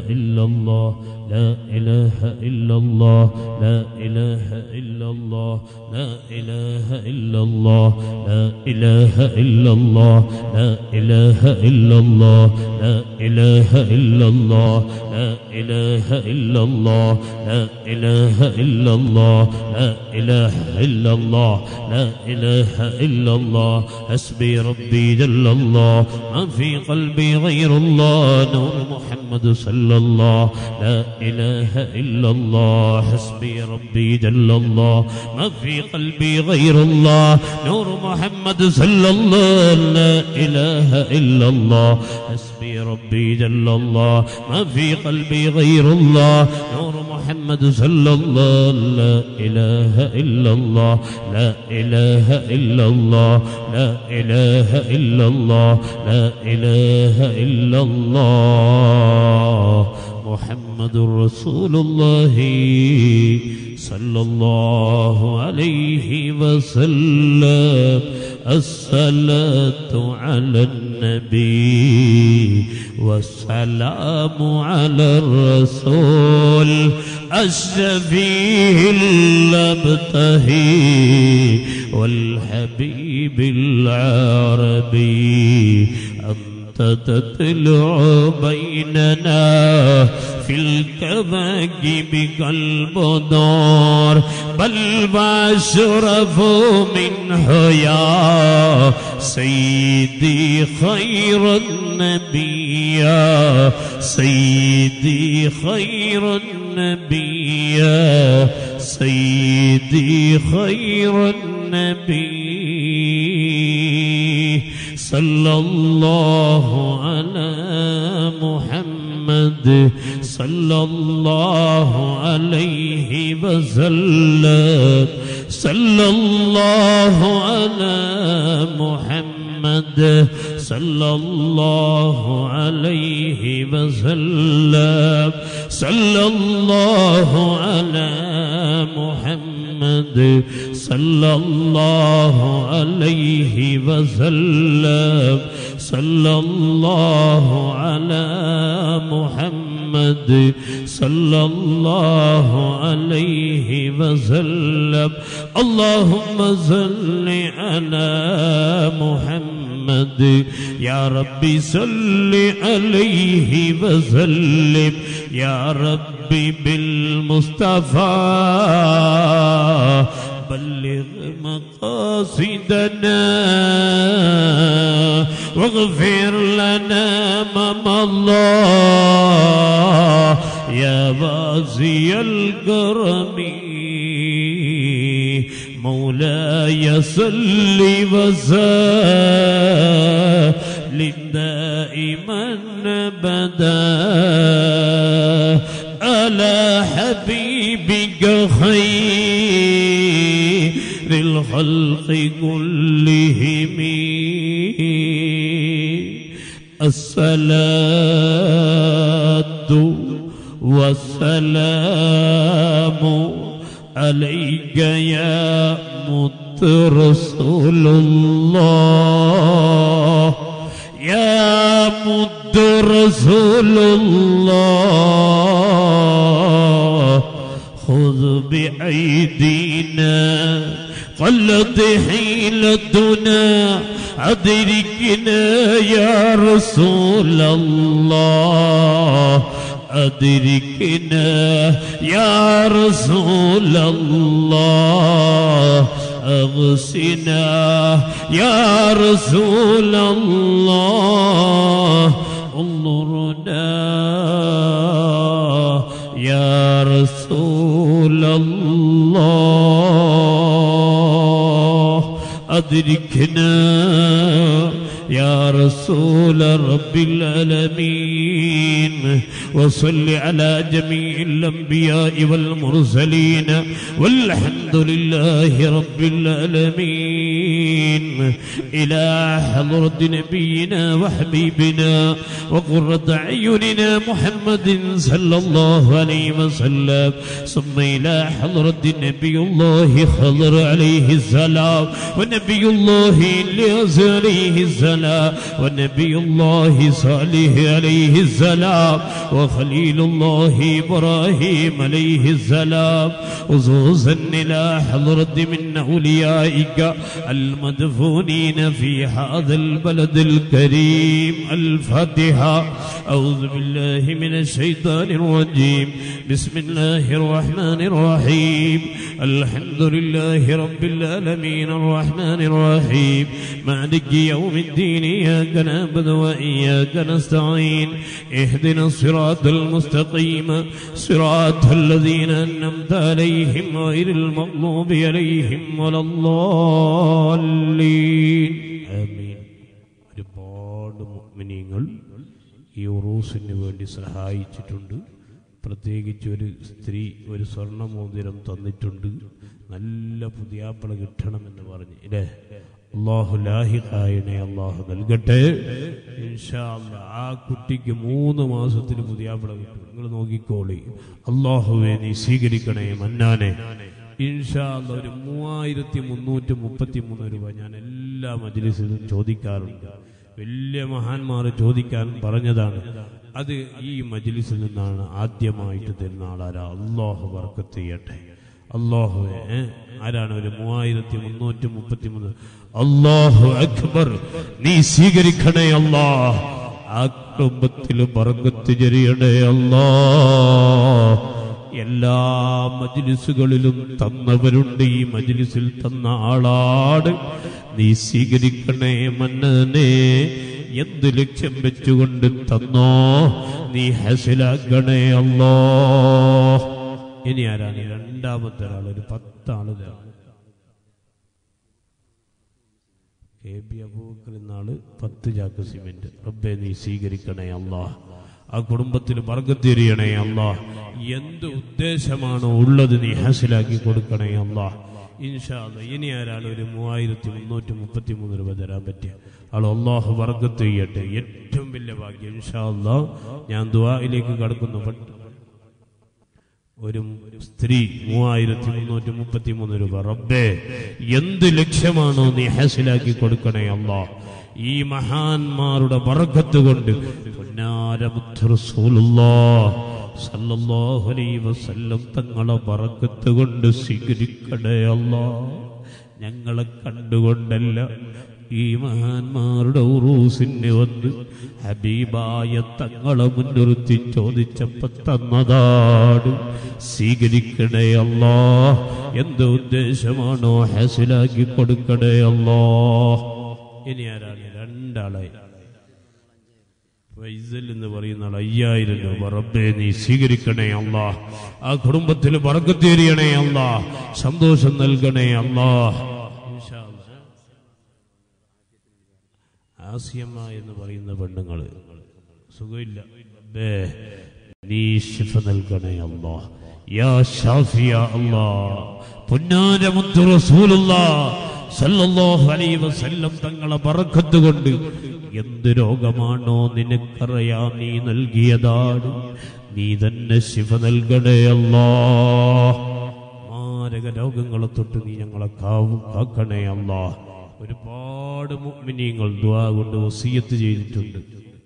إلا الله لا إله إلا الله لا إله إلا الله لا إله إلا الله لا إله إلا الله لا إله إلا الله لا إله إلا الله لا إله إلا الله لا إله إلا الله لا إله إلا الله لا إله إلا الله حسبي ربي جل الله ما في قلبي غير الله نور محمد صلى الله لا إله إلا الله حسبي ربي جل الله ما في قلبي غير الله نور محمد صلى الله لا إله إلا الله حسبي ربي جل الله ما في قلبي غير الله نور محمد صلى الله لا إله إلا الله لا إله إلا الله لا إله إلا الله لا إله إلا الله محمد رسول الله صلى الله عليه وسلم الصلاة على النبي والسلام على الرسول الشفيع المبتهي والحبيب العربي أنت تطلع بيننا في الكواكب كالبدار بل واشرف منه يا سيدي خير النبي يا سيدي خير النبي يا سيدي خير النبي صلى الله على محمد صلى الله عليه وسلم صلى الله على محمد صلى الله عليه وسلم صلى الله على محمد صلى الله عليه وسلم صلى الله على محمد صلى الله عليه وسلم اللهم صل على محمد يا ربي صل عليه وسلم يا ربي بالمصطفى بلغ مقاصدنا واغفر لنا ما مضى يا بازي الكرم مولاي صل وسلم دائما ابدا على حبيبك خير الخلق كلهم الصلاة والسلام عليك يا مت رسول الله يا مد رسول الله خذ بأيدينا قلت حيلتنا أدركنا يا رسول الله أدركنا يا رسول الله أغسنا يا رسول الله انظرنا يا رسول الله أدركنا يا رسول رب العالمين وصل على جميع الأنبياء والمرسلين والحمد لله رب العالمين إلى حضرة نبينا وحبيبنا وقرة أعيننا محمد صلى الله عليه وسلم ثم إلى حضرة نبي الله خضر عليه السلام ونبي ونبي الله إلياس عليه السلام ونبي الله صالح عليه السلام وخليل الله إبراهيم عليه السلام خصوصا إلى حضرة من أوليائك المدفونين في هذا البلد الكريم الفاتحة أعوذ بالله من الشيطان الرجيم بسم الله الرحمن الرحيم الحمد لله رب العالمين الرحمن الرحيم مالك يوم الدين إياك نعبد وإياك نستعين اهدنا الصراط المستقيم صراط الذين أنعمت عليهم غير المغضوب عليهم ولا الضالين آمين ഒരുപാട് മുഅ്മിനീങ്ങൾ ഈ ഉറൂസിന് വേണ്ടി സഹായിച്ചിട്ടുണ്ട് പ്രത്യേകിച്ച് ഒരു സ്ത്രീ ഒരു സ്വർണ്ണ മോതിരം തന്നിട്ടുണ്ട് നല്ല പുതിയാപ്പള കിട്ടണമെന്ന് പറഞ്ഞ് ഇല്ലേ അള്ളാഹു ലാഹിഖായനെ അള്ളാഹു നൽകട്ടെ ഇൻഷാ അല്ലാ. ആ കുട്ടിക്ക് മൂന്ന് മാസത്തിൽ പുതിയാപ്പള കിട്ടും നിങ്ങൾ നോക്കിക്കോളി അള്ളാഹുവെ നീ സ്വീകരിക്കണേ മന്നാനെ ഇൻഷാ അല്ലാ ഒരു മൂവായിരത്തി മുന്നൂറ്റി മുപ്പത്തി മൂന്ന് രൂപ ഞാൻ എല്ലാ മജ്ലിസിലും ചോദിക്കാറുണ്ട് വലിയ മഹാന്മാർ ചോദിക്കാൻ പറഞ്ഞതാണ് അത് ഈ മജ്ലിസിൽ നിന്നാണ് ആദ്യമായിട്ട് തരുന്ന ആളാരാ അള്ളാഹു വർക്കത്ത് ചെയ്യട്ടെ അള്ളാഹു ആരാണ് ഒരു മൂവായിരത്തി മുന്നൂറ്റി മുപ്പത്തി മൂന്ന് അള്ളാഹു അക്ബർ നീ സ്വീകരിക്കണേ അല്ലാ ആ കുടുംബത്തിൽ ബർക്കത്ത് ചെറിയണേ അല്ലാ എല്ലാ മജ്ലിസുകളിലും തന്നവരുണ്ട് ഈ മജ്ലിസിൽ തന്ന ആളാട് നീ സ്വീകരിക്കണേ മന്നനെ എന്ത് ലക്ഷ്യം വെച്ചുകൊണ്ട് തന്നോ നീ ഹസിലാക്കണേ അല്ലോ ഇനി ആരാണ് രണ്ടാമത്തെ ഒരാൾ ഒരു പത്താള് തരാം കെ ബി അബൂബക്കർ എന്നാള് പത്ത് ചാക്ക് സിമെന്റ് റബ്ബെ നീ സ്വീകരിക്കണേ അല്ലാ ആ കുടുംബത്തിൽ വർഗത്തിരിയണേ അല്ലാ എന്ത് ഉദ്ദേശമാണോ ഉള്ളത് നീ ഹാസിലാക്കി കൊടുക്കണേ അല്ലാ ഇൻഷാ അല്ലാ ഇനി ആരാണ് ഒരു മൂവായിരത്തി മുന്നൂറ്റി മുപ്പത്തി മൂന്ന് രൂപ തരാൻ പറ്റിയ ആൾ അള്ളാഹു വർഗത്ത് ചെയ്യട്ടെ ഏറ്റവും വലിയ ഭാഗ്യം ഇൻഷാ അല്ലാ ഞാൻ ദുആയിലേക്ക് കടക്കുന്നു പണ്ട് ഒരു സ്ത്രീ മൂവായിരത്തി മുന്നൂറ്റി മുപ്പത്തി മൂന്ന് രൂപ റബ്ബേ എന്ത് ലക്ഷ്യമാണോ നീ ഹാസിലാക്കി കൊടുക്കണേ അല്ലാ ഈ മഹാന്മാരുടെ ബർക്കത്ത് കൊണ്ട് പൊന്നാരമുത്ത് റസൂലുള്ളാഹ് സല്ലല്ലാഹു അലൈഹി വസല്ലം തങ്ങളെ ബർക്കത്ത് കൊണ്ട് സ്വീകരിക്കണേ അല്ലാ ഞങ്ങളെ കണ്ടുകൊണ്ടല്ല ഈ മഹാന്മാരുടെ ഉറൂസിന് വന്ന് ഹബീബായ തങ്ങളെ മുൻനിർത്തി ചോദിച്ചപ്പോ തന്നതാണ് സ്വീകരിക്കണേ അല്ലാ എന്ത് ഉദ്ദേശമാണോ ഹാസിലാക്കി കൊടുക്കണേ അല്ലാ ഇനി ആരാണ് രണ്ടാളായി ഫൈസൽ എന്ന് പറയുന്ന ആൾ അയ്യായിരം രൂപ റബ്ബേ നീ സ്വീകരിക്കണേ അല്ലാ ആ കുടുംബത്തിൽ പറക്കത്തേരിയണേ അല്ലാ സന്തോഷം നൽകണേ അല്ലാ ഇൻഷാ അല്ലാ. ആസിയമ്മ എന്ന് പറയുന്ന പെണ്ണുങ്ങള് സുഖമില്ല റബ്ബേ നീ ശിഫ നൽകണേ അല്ലാ യാ ഷാഫിയ അല്ലാ പുന്നാരമുത്തു റസൂലുള്ളാ സല്ലല്ലാഹു അലൈഹി വസല്ലം തങ്ങളെ ബറക്കത്ത് കൊണ്ട് എന്ത് രോഗമാണോ നിനക്കറിയാം നീ നൽകിയതാണ് നീ തന്നെ ശിഫ നൽകണേ അല്ലാ മാരക രോഗങ്ങളെ തൊട്ട് നീ ഞങ്ങളെ കാവും കാക്കണേ അല്ലാ ഒരുപാട് മുഅ്മിനീങ്ങൾ ദുആ കൊണ്ട് വസിയത്ത് ചെയ്തിട്ടുണ്ട്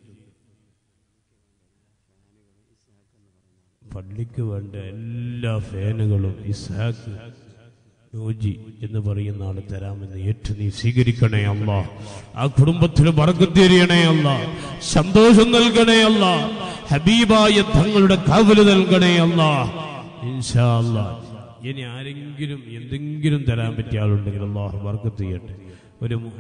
പള്ളിക്ക് വേണ്ട എല്ലാ ഫാനുകളും ഇസ്ഹാക്ക് യോജി എന്ന് പറയുന്ന ആള് തരാമെന്ന് ഏറ്റു നീ സ്വീകരിക്കണേ അല്ല ആ കുടുംബത്തിൽ പറക്കത്തേരിയണേ അല്ല സന്തോഷം നൽകണേ അല്ല ഹബീബായ തങ്ങളുടെ കാവല് നൽകണേ അല്ല ഇൻഷാ അല്ലാ ഇനി ആരെങ്കിലും എന്തെങ്കിലും തരാൻ പറ്റിയ ആളുണ്ടെങ്കിൽ അള്ളാഹു ബർക്കത്ത് ചെയ്യട്ടെ ഒരു മു-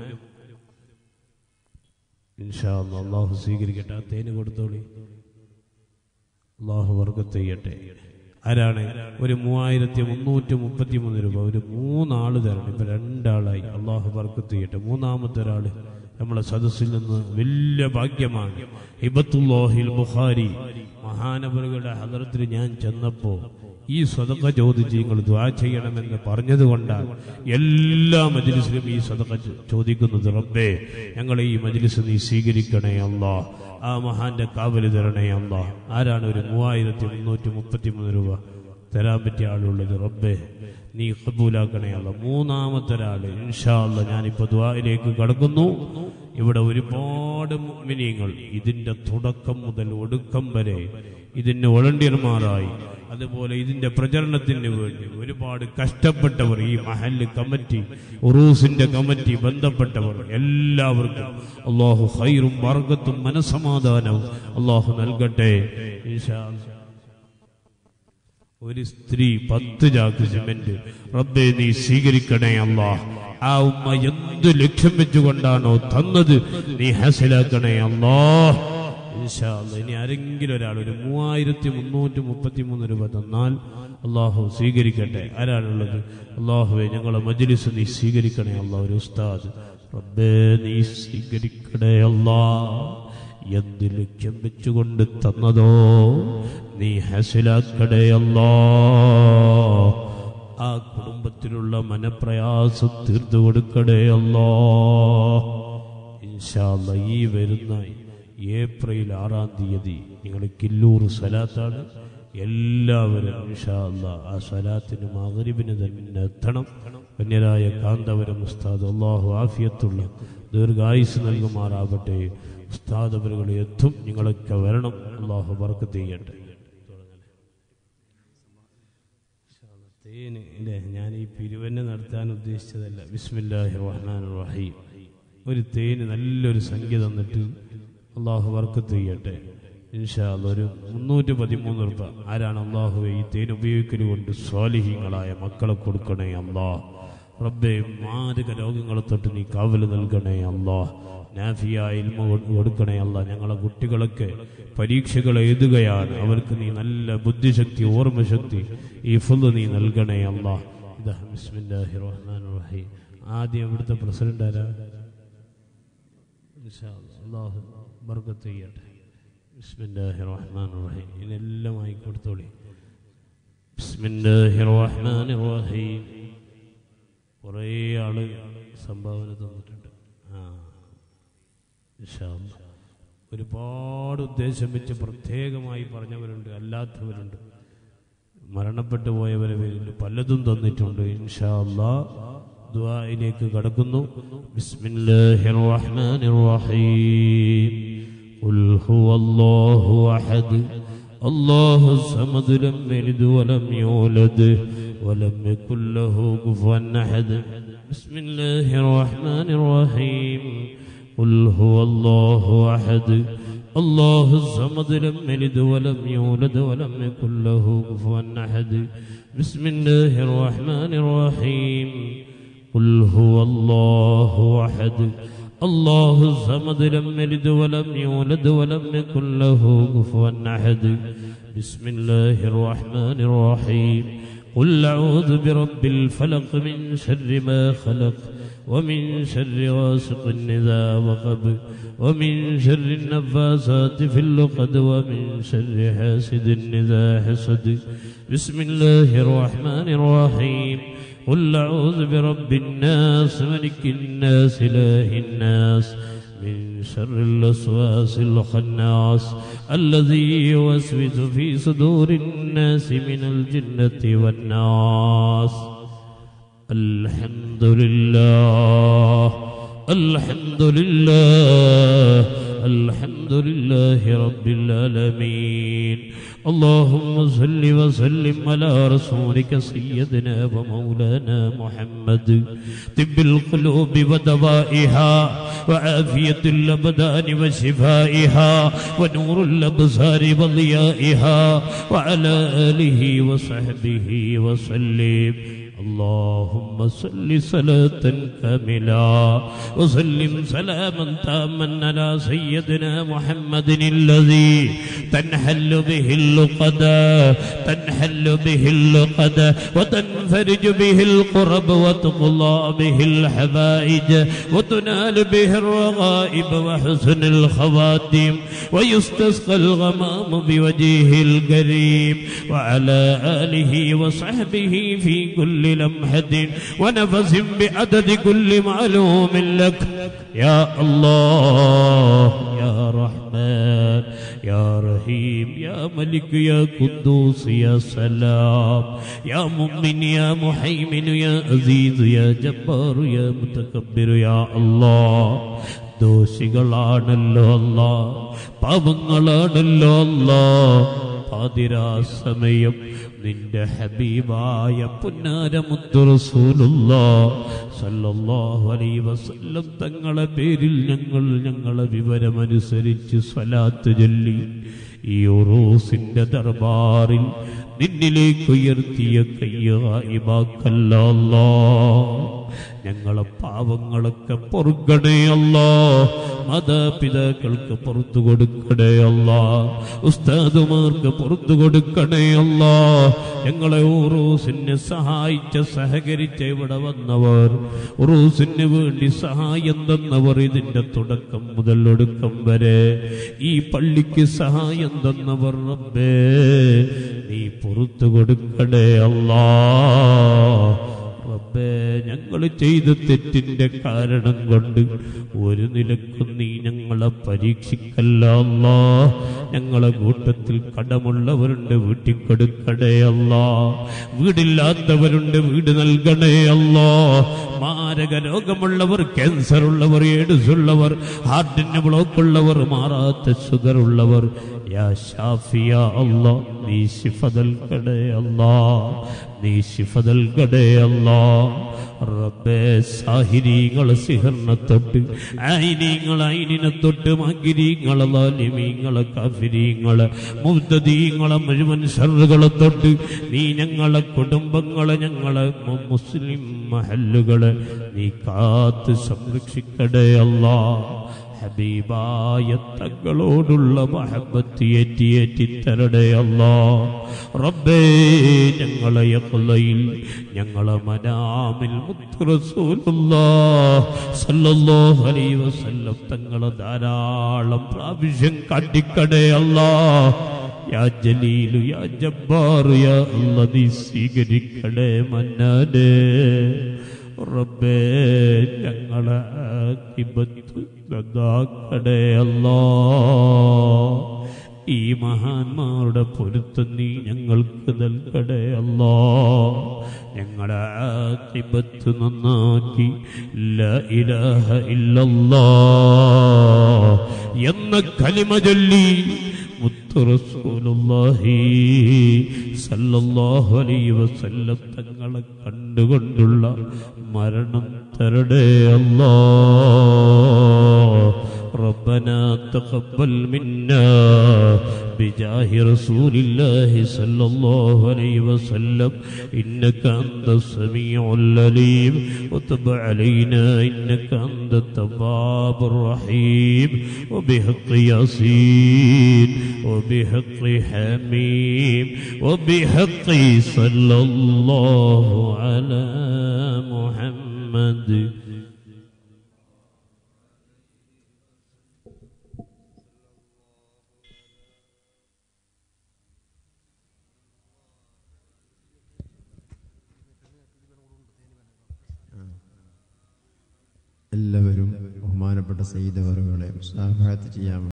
ഇൻഷാ അല്ലാ അള്ളാഹു സ്വീകരിക്കട്ടെ ആ തേന് കൊടുത്തോളി അള്ളാഹു വർഗത്ത് ചെയ്യട്ടെ ആരാണ് ഒരു മൂവായിരത്തി മുന്നൂറ്റി മുപ്പത്തി മൂന്ന് രൂപ ഒരു മൂന്നാള് തരണം ഇപ്പൊ രണ്ടാളായി അള്ളാഹു വർഗത്ത് ചെയ്യട്ടെ മൂന്നാമത്തെ ഒരാള് നമ്മളെ സദസ്സിൽ നിന്ന് വലിയ ഭാഗ്യമാണ് ഹിബത്തുല്ലാഹിൽ ബുഖാരി മഹാനവറുകളുടെ ഹദറത്തിൽ ഞാൻ ചെന്നപ്പോ ഈ സ്വതക്ക ചോദിച്ച് നിങ്ങൾ ദ്വാ ചെയ്യണമെന്ന് പറഞ്ഞതുകൊണ്ടാണ് എല്ലാ മജ്ലിസിലും ഈ സ്വതക്ക ചോദിക്കുന്നത് റബ്ബേ ഞങ്ങളെ ഈ മജ്ലിസ് നീ സ്വീകരിക്കണേ അല്ലാ ആ മഹാന്റെ കാവല് തരണേ അല്ല ആരാണ് ഒരു മൂവായിരത്തി മുന്നൂറ്റി മുപ്പത്തി മൂന്ന് രൂപ തരാൻ പറ്റിയ ആളുള്ളത് റബ്ബേ നീ കബൂലാക്കണേ അല്ല മൂന്നാമത്തെ ഒരാള് ഇൻഷാ അല്ല ഞാനിപ്പോ ദ്വായിലേക്ക് കടക്കുന്നു ഇവിടെ ഒരുപാട് മുഅ്മിനീങ്ങൾ ഇതിന്റെ തുടക്കം മുതൽ ഒടുക്കം വരെ ഇതിന് വളണ്ടിയർമാരായി അതുപോലെ ഇതിന്റെ പ്രചരണത്തിന് വേണ്ടി ഒരുപാട് കഷ്ടപ്പെട്ടവർ ഈ മഹല്ല് കമ്മിറ്റി ഉറൂസിന്റെ കമ്മിറ്റി ബന്ധപ്പെട്ടവർ എല്ലാവർക്കും അള്ളാഹു ഹൈറും വർഗത്തും മനസമാധാനവും അള്ളാഹു നൽകട്ടെ ഇൻഷാ അല്ലാ. ഒരു സ്ത്രീ പത്ത് ചാക്ക് സിമന്റ് റബ്ബെ നീ സ്വീകരിക്കണേ അല്ലാ ആ ഉമ്മ എന്ത് ലക്ഷ്യം വെച്ചുകൊണ്ടാണോ തന്നത് നീ ഹാസിലാക്കണേ അല്ലാ ഇൻഷാ അല്ലാ. ഇനി ആരെങ്കിലും ഒരാൾ ഒരു മൂവായിരത്തി മുന്നൂറ്റി മുപ്പത്തി മൂന്ന് രൂപ തന്നാൽ അള്ളാഹു സ്വീകരിക്കട്ടെ ആരാണുള്ളത് അള്ളാഹുവെ ഞങ്ങളെ മജ്ലിസ് നീ സ്വീകരിക്കണേ അല്ലാ ഒരു ഉസ്താദ് റബ്ബേ നീ സ്വീകരിക്കണേ അല്ലാ എന്ത് ലക്ഷ്യം വെച്ചുകൊണ്ട് തന്നതോ നീ ഹസിലാക്കടേ അല്ലാ ആ കുടുംബത്തിലുള്ള മനപ്രയാസം തീർത്തു കൊടുക്കടേ അല്ലാ ഇൻഷാല്ല ഈ വരുന്ന ഏപ്രിൽ ആറാം തീയതി നിങ്ങൾ കില്ലൂർ സ്വലാത്താണ് എല്ലാവരും ഇൻഷാല്ല ആ സ്വലാത്തിന് മകരിബിന് തന്നെ എത്തണം കന്യരായ കാന്തവരം ഉസ്താദ് അള്ളാഹു ആഫിയത്തുള്ള ദീർഘായുസ് നൽകുമാറാവട്ടെ ഉസ്താദ് അവരുകൾ എത്തും നിങ്ങളൊക്കെ വരണം അള്ളാഹു ബർക്കത്ത് ചെയ്യട്ടെ തേന് ഇല്ലേ ഞാൻ ഈ പിരിവന്നെ നടത്താൻ ഉദ്ദേശിച്ചതല്ല ബിസ്മില്ലാഹി റഹ്മാൻ റഹീം ഒരു തേന് നല്ലൊരു സംഖ്യ തന്നിട്ട് അള്ളാഹു വർക്കത്ത് ചെയ്യട്ടെ ഇൻഷാ അല്ലാ ഒരു മുന്നൂറ്റി പതിമൂന്ന് റുപ്പ ആരാണ് അള്ളാഹുവെ ഈ തേൻ ഉപയോഗിക്കൽ കൊണ്ട് സ്വാലിഹീങ്ങളായ മക്കളെ കൊടുക്കണേ അല്ലാ റബ്ബെ മാരക രോഗങ്ങളെ തൊട്ട് നീ കാവൽ നൽകണേ അല്ലാ നാഫിയായ ഇൽമ കൊ- കൊടുക്കണേ അല്ല ഞങ്ങളെ കുട്ടികളൊക്കെ പരീക്ഷകൾ എഴുതുകയാണ് അവർക്ക് നീ നല്ല ബുദ്ധിശക്തി ഓർമ്മശക്തി ഈ ഫുള്ള് നീ നൽകണേ അല്ല ഇതാ ബിസ്മില്ലാഹി റഹ്മാൻ റഹീം ആദ്യം ഇവിടുത്തെ പ്രസിഡന്റ് ആരാ ഇൻഷാ അല്ലാ. അല്ലാഹു ബർക്കത്ത് ചെയ്യട്ടെ ബിസ്മില്ലാഹി റഹ്മാൻ റഹീം ഇതിനെല്ലാം ആയി കൊടുത്തോളി ബിസ്മില്ലാഹി റഹ്മാൻ റഹീം കുറേ ആള് സംഭാവന തന്നിട്ടുണ്ട് ആ ഇൻഷാ അല്ലാ. ഒരുപാട് ഉദ്ദേശം വെച്ച് പ്രത്യേകമായി പറഞ്ഞവരുണ്ട് അല്ലാത്തവരുണ്ട് മരണപ്പെട്ടു പോയവരെ പേരിൽ പലതും തന്നിട്ടുണ്ട് ഇൻഷാ അല്ലാ ദുആയിലേക്ക് കടക്കുന്നു ബിസ്മില്ലാഹിർ റഹ്മാനിർ റഹീം ഖുൽ ഹുവല്ലാഹു അഹദ് അല്ലാഹു സമദ് ലം യലിദ് വലം യൂലദ് ولم يكن له كفوا أحد بسم الله الرحمن الرحيم قل هو الله أحد الله الصمد لم يلد ولم يولد ولم يكن له كفوا أحد بسم الله الرحمن الرحيم قل هو الله أحد الله الصمد لم يلد ولم يولد ولم يكن له كفوا أحد بسم الله الرحمن الرحيم قل أعوذ برب الفلق من شر ما خلق ومن شر غاسق إذا وقب ومن شر النفاسات في اللقد ومن شر حاسد إذا حسد بسم الله الرحمن الرحيم قل أعوذ برب الناس ملك الناس إله الناس من شر الوسواس الخناس الذي يوسوس في صدور الناس من الجنة والناس الحمد لله الحمد لله الحمد لله رب العالمين اللهم صل وسلم على رسولك سيدنا ومولانا محمد طب القلوب ودوائها وعافية الأبدان وشفائها ونور الأبصار وضيائها وعلى آله وصحبه وسلم اللهم صل صلاة كاملة وسلم سلاما تاما على سيدنا محمد الذي تنحل به اللقد تنحل به اللقد وتنفرج به القرب وتقضى به الحبائج وتنال به الرغائب وحسن الخواتيم ويستسقى الغمام بوجهه الكريم وعلى آله وصحبه في كل كل لمحة ونفس بعدد كل معلوم لك يا الله يا رحمن يا رحيم يا ملك يا قدوس يا سلام يا مؤمن يا محيمن يا عزيز يا جبار يا متكبر يا الله ദോഷികളാണല്ലോ അല്ല പാപങ്ങളാണല്ലോ അല്ല പാതിരാ സമയം നിന്റെ ഹബീബായ പുന്നാരമുദ്ദുറസൂലുള്ള സല്ലല്ലാഹു അലൈഹി വസല്ലം തങ്ങളെ പേരിൽ ഞങ്ങൾ ഞങ്ങളെ വിവരമനുസരിച്ച് സ്വലാത്ത് ചൊല്ലി ഈ ഉറൂസിന്റെ ദർബാറിൽ നിന്നിലേക്ക് ഉയർത്തിയ കയ്യായിബാക്കല്ലോ ഞങ്ങളെ പാവങ്ങളൊക്കെ പൊറുക്കണേ അല്ലോ മാതാപിതാക്കൾക്ക് പുറത്തു കൊടുക്കണേ അല്ല ഉസ്താദുമാർക്ക് പുറത്തു കൊടുക്കണേ അല്ല ഞങ്ങളെ ഉറൂസിനെ സഹായിച്ച സഹകരിച്ച ഇവിടെ വന്നവർ ഉറൂസിന് വേണ്ടി സഹായം തന്നവർ ഇതിന്റെ തുടക്കം മുതൽ ഒടുക്കം വരെ ഈ പള്ളിക്ക് സഹായം തന്നവർ റബ്ബേ നീ പുറത്തു കൊടുക്കണേ അല്ലാ റബ്ബേ ഞങ്ങൾ ചെയ്ത തെറ്റിന്റെ കാരണം കൊണ്ട് ഒരു നിലക്കും നീ ഞങ്ങളെ പരീക്ഷിക്കല്ല അല്ലാ ഞങ്ങളെ കൂട്ടത്തിൽ കടമുള്ളവരുണ്ട് വീട്ടിൽ കൊടുക്കണേ അല്ലാ വീടില്ലാത്തവരുണ്ട് വീട് നൽകണേ അല്ലാ മാരക രോഗമുള്ളവർ ക്യാൻസർ ഉള്ളവർ എയ്ഡ്സ് ഉള്ളവർ ഹാർട്ടിന് ബ്ലോക്ക് ഉള്ളവർ മാറാത്ത ഷുഗർ ഉള്ളവർ യാ ഷാഫിയ അല്ലാ നീ ശിഫ നൽകണേ അല്ലാ നീ ശിഫ നൽകണേ അല്ലാ റബ്ബേ സാഹിരീങ്ങളെ സിഹറിനെ തൊട്ട് ഐനീങ്ങളെ ഐനിനെ തൊട്ട് മകിരീങ്ങളെ ലാലിമീങ്ങളെ കഫിരീങ്ങളെ മുബ്തദീങ്ങളെ മുഴുവൻ ഷറുകളെ തൊട്ട് നീ ഞങ്ങളെ കുടുംബങ്ങളെ ഞങ്ങളെ മു- മുസ്ലിം മഹല്ലുകളെ നീ കാത്ത് സംരക്ഷിക്കടേ അല്ലാ ഹബീബായ തങ്ങളോടുള്ള മഹബത്ത് ഏറ്റി ഏറ്റി തരണേ അല്ലാ റബ്ബേ ഞങ്ങളെ യഖ്ലയിൽ ഞങ്ങളെ മനാമിൽ മുത്ത് റസൂലുള്ളാഹ് സല്ലല്ലാഹു അലൈഹി വസല്ലം തങ്ങളെ ധാരാളം പ്രാവശ്യം കാട്ടിക്കടേ അല്ലാ യാ ജലീലു യാ ജബ്ബാർ യാ അല്ലാ നീ സ്വീകരിക്കണേ മന്നാനേ റബ്ബേ ഞങ്ങളെ ആക്കിബത്ത് നന്നാക്കണേ അല്ലാ ഈ മഹാന്മാരുടെ പൊരുത്തം നീ ഞങ്ങൾക്ക് നൽകണേ അല്ലാ ഞങ്ങളെ ആക്കിബത്ത് നന്നാക്കി ലാ ഇലാഹ ഇല്ലല്ലാ എന്ന കലിമ ചൊല്ലി മുത്തു റസൂലുള്ളാഹി സല്ലല്ലാഹു അലൈഹി വസല്ലം തങ്ങളെ കണ്ടുകൊണ്ടുള്ള മരണം തരണേ അല്ലാ ربنا تقبل منا بجاه رسول الله صلى الله عليه وسلم إنك أنت السميع العليم وتب علينا إنك أنت التواب الرحيم وبحق ياسين وبحق حميم وبحق صلى الله على محمد എല്ലാവരും ബഹുമാനപ്പെട്ട സയ്യിദ് അവറുകളെ മുസാഫഹത്ത് ചെയ്യാൻ